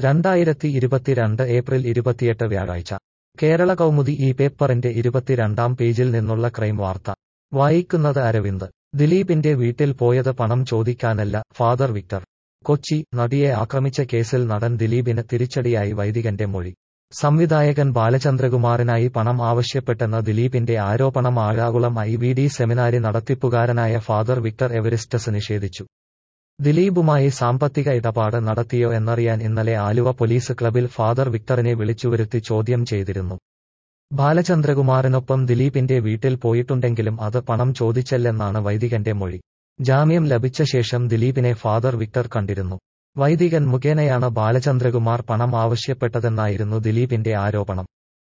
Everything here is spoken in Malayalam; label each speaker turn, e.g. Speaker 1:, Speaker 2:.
Speaker 1: രണ്ടായിരത്തി ഇരുപത്തിരണ്ട് ഏപ്രിൽ ഇരുപത്തിയെട്ട് വ്യാഴാഴ്ച കേരള കൗമുദി ഈ പേപ്പറിന്റെ ഇരുപത്തിരണ്ടാം പേജിൽ നിന്നുള്ള ക്രൈം വാർത്ത വായിക്കുന്നത് അരവിന്ദ് ദിലീപിന്റെ വീട്ടിൽ പോയത് പണം ചോദിക്കാനല്ല ഫാദർ വിക്ടർ കൊച്ചി നടിയെ ആക്രമിച്ച കേസിൽ നടൻ ദിലീപിന് തിരിച്ചടിയായി വൈദികന്റെ മൊഴി സംവിധായകൻ ബാലചന്ദ്രകുമാറിനായി പണം ആവശ്യപ്പെട്ടെന്ന ദിലീപിന്റെ ആരോപണം Azhakulam I V D seminary നടത്തിപ്പുകാരനായ ഫാദർ വിക്ടർ എവരിസ്റ്റസ് നിഷേധിച്ചു ദിലീപുമായി സാമ്പത്തിക ഇടപാട് നടത്തിയോ എന്നറിയാൻ ഇന്നലെ ആലുവ പോലീസ് ക്ലബിൽ ഫാദർ വിക്ടറിനെ വിളിച്ചുവരുത്തി ചോദ്യം ചെയ്തിരുന്നു ബാലചന്ദ്രകുമാറിനൊപ്പം ദിലീപിന്റെ വീട്ടിൽ പോയിട്ടുണ്ടെങ്കിലും അത് പണം ചോദിച്ചല്ലെന്നാണ് വൈദികന്റെ മൊഴി ജാമ്യം ലഭിച്ച ശേഷം ദിലീപിനെ ഫാദർ വിക്ടർ കണ്ടിരുന്നു വൈദികൻ മുഖേനയാണ് ബാലചന്ദ്രകുമാർ പണം ആവശ്യപ്പെട്ടതെന്നായിരുന്നു ദിലീപിന്റെ ആരോപണം